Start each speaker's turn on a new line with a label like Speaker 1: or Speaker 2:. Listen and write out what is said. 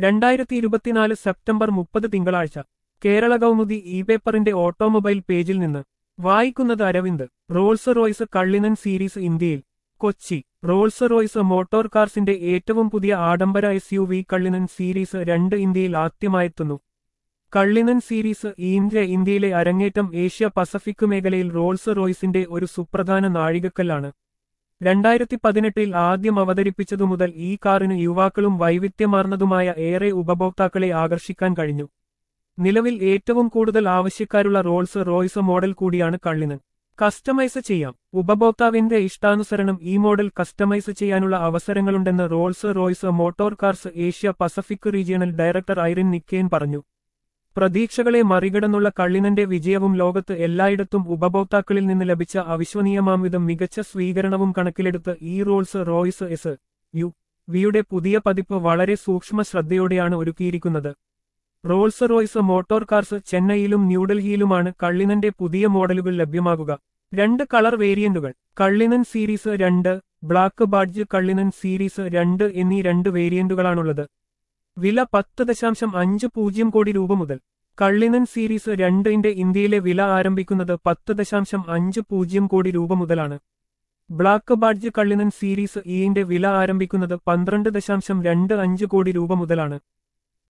Speaker 1: രണ്ടായിരത്തി ഇരുപത്തിനാല് സെപ്റ്റംബർ മുപ്പത് തിങ്കളാഴ്ച കേരള കൗമുദി ഇ പേപ്പറിന്റെ ഓട്ടോമൊബൈൽ പേജിൽ നിന്ന് വായിക്കുന്നത് Aravind Rolls Royce Cullinan series ഇന്ത്യയിൽ കൊച്ചി റോൾസ് റോയ്സ് മോട്ടോർ കാർസിന്റെ ഏറ്റവും പുതിയ ആഡംബര S U V Cullinan series രണ്ട് ഇന്ത്യയിൽ ആദ്യമായെത്തുന്നു കള്ളിനൻ സീരീസ് ഇന്ത്യ ഇന്ത്യയിലെ അരങ്ങേറ്റം ഏഷ്യ പസഫിക് മേഖലയിൽ റോൾസ് റോയ്സിന്റെ ഒരു സുപ്രധാന നാഴികക്കല്ലാണ് രണ്ടായിരത്തി പതിനെട്ടിൽ ആദ്യം അവതരിപ്പിച്ചതു മുതൽ ഈ കാറിന് യുവാക്കളും വൈവിധ്യമാർന്നതുമായ ഏറെ ഉപഭോക്താക്കളെ ആകർഷിക്കാൻ കഴിഞ്ഞു നിലവിൽ ഏറ്റവും കൂടുതൽ ആവശ്യക്കാരുള്ള റോൾസ് റോയ്സ് മോഡൽ കൂടിയാണ് കള്ളിനൻ കസ്റ്റമൈസ് ചെയ്യാം ഉപഭോക്താവിന്റെ ഇഷ്ടാനുസരണം ഈ മോഡൽ കസ്റ്റമൈസ് ചെയ്യാനുള്ള അവസരങ്ങളുണ്ടെന്ന് Rolls Royce motor cars Asia Pacific regional director Irene Nikkein പറഞ്ഞു പ്രതീക്ഷകളെ മറികടന്നുള്ള കള്ളിനന്റെ വിജയവും ലോകത്ത് എല്ലായിടത്തും ഉപഭോക്താക്കളിൽ നിന്ന് ലഭിച്ച അവിശ്വനീയമാംവിധം മികച്ച സ്വീകരണവും കണക്കിലെടുത്ത് ഈ റോൾസ് റോയ്സ് എസ് യു വിയുടെ പുതിയ പതിപ്പ് വളരെ സൂക്ഷ്മ ശ്രദ്ധയോടെയാണ് ഒരുക്കിയിരിക്കുന്നത് റോൾസ് റോയ്സ് മോട്ടോർ കാർസ് ചെന്നൈയിലും ന്യൂഡൽഹിയിലുമാണ് കള്ളിനന്റെ പുതിയ മോഡലുകൾ ലഭ്യമാകുക രണ്ട് കളർ വേരിയന്റുകൾ കള്ളിനൻ സീരീസ് രണ്ട് ബ്ലാക്ക് ബാഡ്ജ് കള്ളിനൻ സീരീസ് രണ്ട് എന്നീ രണ്ട് വേരിയന്റുകളാണുള്ളത് വില പത്ത് ദശാംശം അഞ്ച് പൂജ്യം കോടി രൂപ മുതൽ കള്ളിനൻ സീരീസ് രണ്ടിന്റെ ഇന്ത്യയിലെ വില ആരംഭിക്കുന്നത് പത്ത് ദശാംശം അഞ്ച് പൂജ്യം കോടി രൂപ മുതലാണ് ബ്ലാക്ക് ബാഡ്ജ് കള്ളിനൻ സീരീസ് ഇന്റെ വില ആരംഭിക്കുന്നത് പന്ത്രണ്ട് ദശാംശം രണ്ട് അഞ്ച് കോടി രൂപ മുതലാണ്